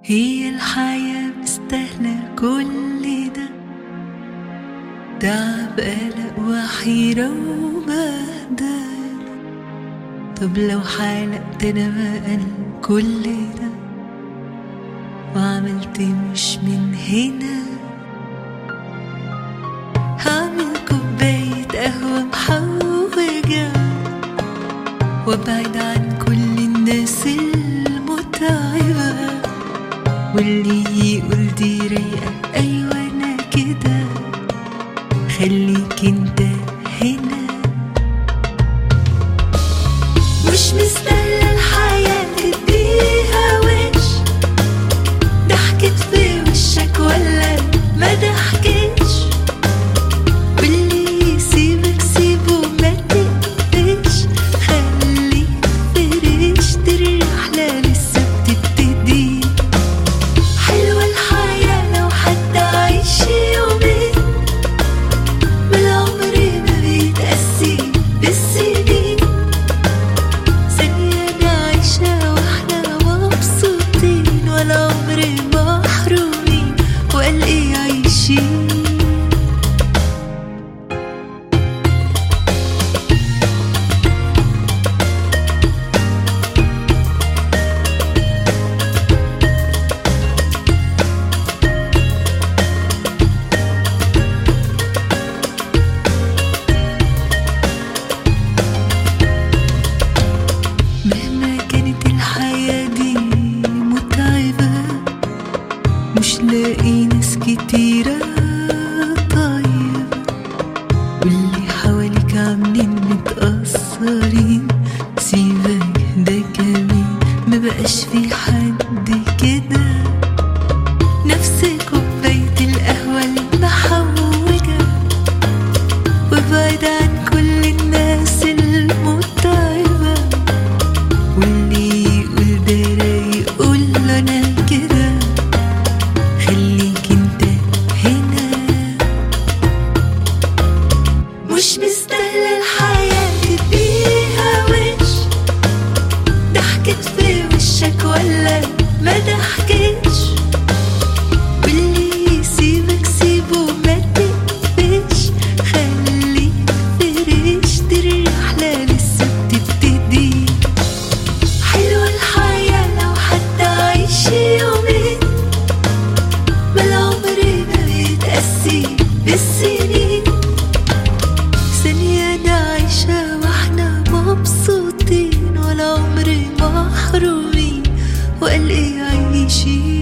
هي الحياة مستاهلة كل ده تعب قلق وحيرة وبهدل طب لو حلقت أنا بقى كل ده وعملت مش من هنا هعمل كوباية قهوة محوجة وابعد عن كل الناس المتعبة واللي يقول دي رايقة أيوة أنا كده خليك انت هنا مش مستاهلة الحياة تديها وش ضحكت في وشك ولا ما ضحكتش واللي يسيبك سيبه ما تقفش خليك فريش الرحلة لسه بتبتدي حلوة الحياة لو حتى عايش يومين بالعمر ما بيتقسي بالسنين ثانية نعيشها واحنا مبسوطين ولا عمر محرومين وقال ايه عايشين مهما كانت الحياة دي متعبة مش لاقي ناس كتيرة طيبة واللي حواليك عاملين متأثرين سيبك ده كمان مبقاش في حد كده نفس كوباية القهوة المحوجة وابعد عن كل الناس المتعبة واللي يقول ده رايق قول له انا كده خليك انت هنا مش مستاهلة الحياة تديها وش ضحكت في وشك ولا ما ضحكتش واللي يسيبك سيبه ما تقفش خليك فريش دي الرحلة لسه بتبتدي حلوة الحياة لو حتى عايش يومين بالعمر ما بيتقسي بالسنين ثانية نعيشها واحنا مبسوطين ولا عمر محرومين وقال ايه عايشين